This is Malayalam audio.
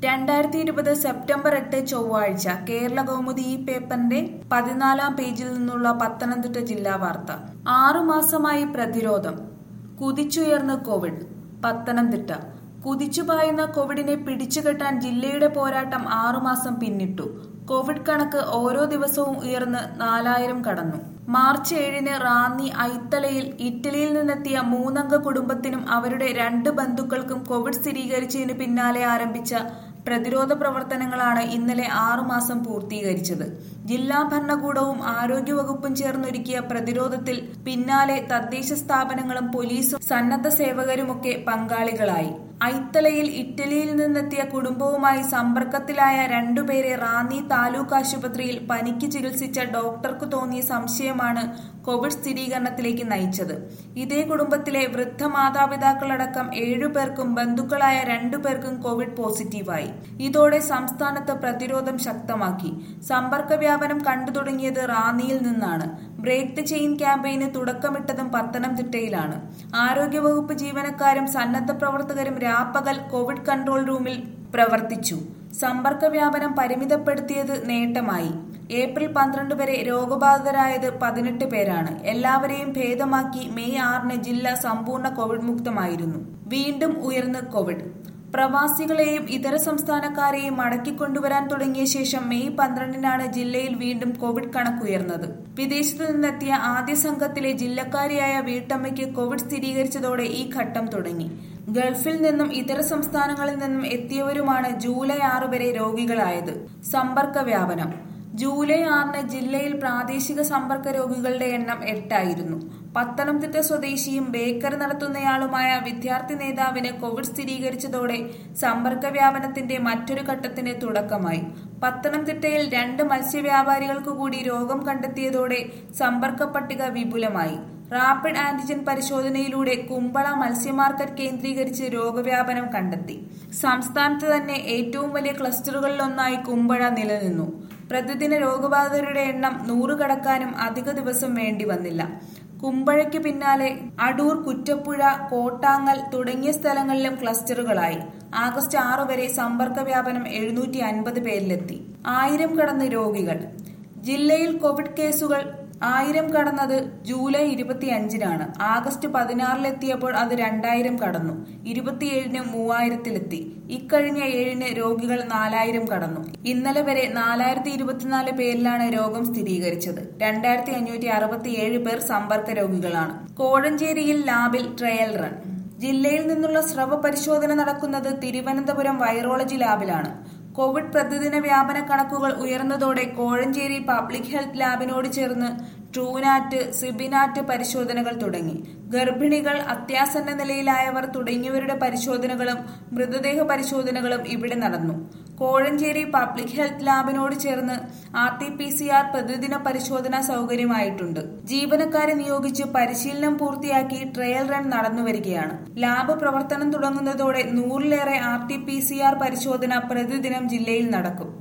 രണ്ടായിരത്തി ഇരുപത് സെപ്റ്റംബർ എട്ട് ചൊവ്വാഴ്ച കേരള കൗമുദി ഈ പേപ്പറിന്റെ പതിനാലാം പേജിൽ നിന്നുള്ള പത്തനംതിട്ട ജില്ലാ വാർത്ത ആറുമാസമായി പ്രതിരോധം കുതിച്ചുയർന്ന് കോവിഡ് പത്തനംതിട്ട കുതിച്ചുപായുന്ന കോവിഡിനെ പിടിച്ചുകെട്ടാൻ ജില്ലയുടെ പോരാട്ടം ആറുമാസം പിന്നിട്ടു കോവിഡ് കണക്ക് ഓരോ ദിവസവും ഉയർന്ന് നാലായിരം കടന്നു മാർച്ച് ഏഴിന് റാന്നി ഐത്തലയിൽ ഇറ്റലിയിൽ നിന്നെത്തിയ മൂന്നംഗ കുടുംബത്തിനും അവരുടെ രണ്ട് ബന്ധുക്കൾക്കും കോവിഡ് സ്ഥിരീകരിച്ചതിന് പിന്നാലെ ആരംഭിച്ച പ്രതിരോധ പ്രവർത്തനങ്ങളാണ് ഇന്നലെ ആറുമാസം പൂർത്തീകരിച്ചത് ജില്ലാ ഭരണകൂടവും ആരോഗ്യവകുപ്പും ചേർന്നൊരുക്കിയ പ്രതിരോധത്തിൽ പിന്നാലെ തദ്ദേശ സ്ഥാപനങ്ങളും പോലീസും സന്നദ്ധ സേവകരുമൊക്കെ പങ്കാളികളായി ഐത്തലയിൽ ഇറ്റലിയിൽ നിന്നെത്തിയ കുടുംബവുമായി സമ്പർക്കത്തിലായ രണ്ടുപേരെ റാന്നി താലൂക്ക് ആശുപത്രിയിൽ പനിക്ക് ചികിത്സിച്ച ഡോക്ടർക്ക് തോന്നിയ സംശയമാണ് കോവിഡ് സ്ഥിരീകരണത്തിലേക്ക് നയിച്ചത് ഇതേ കുടുംബത്തിലെ വൃദ്ധ മാതാപിതാക്കളടക്കം ഏഴുപേർക്കും ബന്ധുക്കളായ രണ്ടുപേർക്കും കോവിഡ് പോസിറ്റീവായി ഇതോടെ സംസ്ഥാനത്ത് പ്രതിരോധം ശക്തമാക്കി സമ്പർക്ക വ്യാപനം കണ്ടു തുടങ്ങിയത് റാന്നിയിൽ നിന്നാണ് ബ്രേക്ക് ദ ചെയിൻ ക്യാമ്പയിന് തുടക്കമിട്ടതും പത്തനംതിട്ടയിലാണ് ആരോഗ്യവകുപ്പ് ജീവനക്കാരും സന്നദ്ധ പ്രവർത്തകരും രാപ്പകൽ കോവിഡ് കൺട്രോൾ റൂമിൽ പ്രവർത്തിച്ചു സമ്പർക്ക വ്യാപനം പരിമിതപ്പെടുത്തിയത് നേട്ടമായി ഏപ്രിൽ പന്ത്രണ്ട് വരെ രോഗബാധിതരായത് പതിനെട്ട് പേരാണ് എല്ലാവരെയും ഭേദമാക്കി മെയ് ആറിന് ജില്ല സമ്പൂർണ്ണ കോവിഡ് മുക്തമായിരുന്നു വീണ്ടും ഉയർന്ന് കോവിഡ് പ്രവാസികളെയും ഇതര സംസ്ഥാനക്കാരെയും മടക്കിക്കൊണ്ടുവരാൻ തുടങ്ങിയ ശേഷം മെയ് പന്ത്രണ്ടിനാണ് ജില്ലയിൽ വീണ്ടും കോവിഡ് കണക്കുയർന്നത് വിദേശത്തു നിന്നെത്തിയ ആദ്യ സംഘത്തിലെ ജില്ലക്കാരിയായ വീട്ടമ്മയ്ക്ക് കോവിഡ് സ്ഥിരീകരിച്ചതോടെ ഈ ഘട്ടം തുടങ്ങി ഗൾഫിൽ നിന്നും ഇതര സംസ്ഥാനങ്ങളിൽ നിന്നും എത്തിയവരുമാണ് ജൂലൈ ആറ് വരെ രോഗികളായത് സമ്പർക്ക വ്യാപനം ജൂലൈ ആറിന് ജില്ലയിൽ പ്രാദേശിക സമ്പർക്ക രോഗികളുടെ എണ്ണം എട്ടായിരുന്നു പത്തനംതിട്ട സ്വദേശിയും ബേക്കറി നടത്തുന്നയാളുമായ വിദ്യാർത്ഥി നേതാവിന് കോവിഡ് സ്ഥിരീകരിച്ചതോടെ സമ്പർക്ക വ്യാപനത്തിന്റെ മറ്റൊരു ഘട്ടത്തിന് തുടക്കമായി പത്തനംതിട്ടയിൽ രണ്ട് മത്സ്യവ്യാപാരികൾക്ക് കൂടി രോഗം കണ്ടെത്തിയതോടെ സമ്പർക്ക പട്ടിക വിപുലമായി റാപ്പിഡ് ആന്റിജൻ പരിശോധനയിലൂടെ കുമ്പള മത്സ്യ മാർക്കറ്റ് കേന്ദ്രീകരിച്ച് രോഗവ്യാപനം കണ്ടെത്തി സംസ്ഥാനത്ത് തന്നെ ഏറ്റവും വലിയ ക്ലസ്റ്ററുകളിലൊന്നായി കുമ്പഴ നിലനിന്നു പ്രതിദിന രോഗബാധിതരുടെ എണ്ണം നൂറ് കടക്കാനും അധിക ദിവസം വേണ്ടി വന്നില്ല കുമ്പഴയ്ക്ക് പിന്നാലെ അടൂർ കുറ്റപ്പുഴ കോട്ടാങ്ങൽ തുടങ്ങിയ സ്ഥലങ്ങളിലും ക്ലസ്റ്ററുകളായി ആഗസ്റ്റ് ആറ് വരെ സമ്പർക്ക വ്യാപനം എഴുന്നൂറ്റി അൻപത് പേരിലെത്തി ആയിരം കടന്ന് രോഗികൾ ജില്ലയിൽ കോവിഡ് കേസുകൾ ആയിരം കടന്നത് ജൂലൈ ഇരുപത്തിയഞ്ചിനാണ് ആഗസ്റ്റ് പതിനാറിലെത്തിയപ്പോൾ അത് രണ്ടായിരം കടന്നു ഇരുപത്തിയേഴിന് മൂവായിരത്തിലെത്തി ഇക്കഴിഞ്ഞ ഏഴിന് രോഗികൾ നാലായിരം കടന്നു ഇന്നലെ വരെ നാലായിരത്തി ഇരുപത്തിനാല് പേരിലാണ് രോഗം സ്ഥിരീകരിച്ചത് രണ്ടായിരത്തി അഞ്ഞൂറ്റി അറുപത്തിയേഴ് പേർ സമ്പർക്ക രോഗികളാണ് കോഴഞ്ചേരിയിൽ ലാബിൽ ട്രയൽ റൺ ജില്ലയിൽ നിന്നുള്ള സ്രവ പരിശോധന നടക്കുന്നത് തിരുവനന്തപുരം വൈറോളജി ലാബിലാണ് കോവിഡ് പ്രതിദിന വ്യാപന കണക്കുകൾ ഉയർന്നതോടെ കോഴഞ്ചേരി പബ്ലിക് ഹെൽത്ത് ലാബിനോട് ചേർന്ന് ട്രൂനാറ്റ് സിബിനാറ്റ് പരിശോധനകൾ തുടങ്ങി ഗർഭിണികൾ അത്യാസന്ന നിലയിലായവർ തുടങ്ങിയവരുടെ പരിശോധനകളും മൃതദേഹ പരിശോധനകളും ഇവിടെ നടന്നു കോഴഞ്ചേരി പബ്ലിക് ഹെൽത്ത് ലാബിനോട് ചേർന്ന് R T P C R പ്രതിദിന പരിശോധനാ സൗകര്യമായിട്ടുണ്ട് ജീവനക്കാരെ നിയോഗിച്ച് പരിശീലനം പൂർത്തിയാക്കി ട്രയൽ റൺ നടന്നുവരികയാണ് ലാബ് പ്രവർത്തനം തുടങ്ങുന്നതോടെ നൂറിലേറെ R T P C R പരിശോധന പ്രതിദിനം ജില്ലയിൽ നടക്കും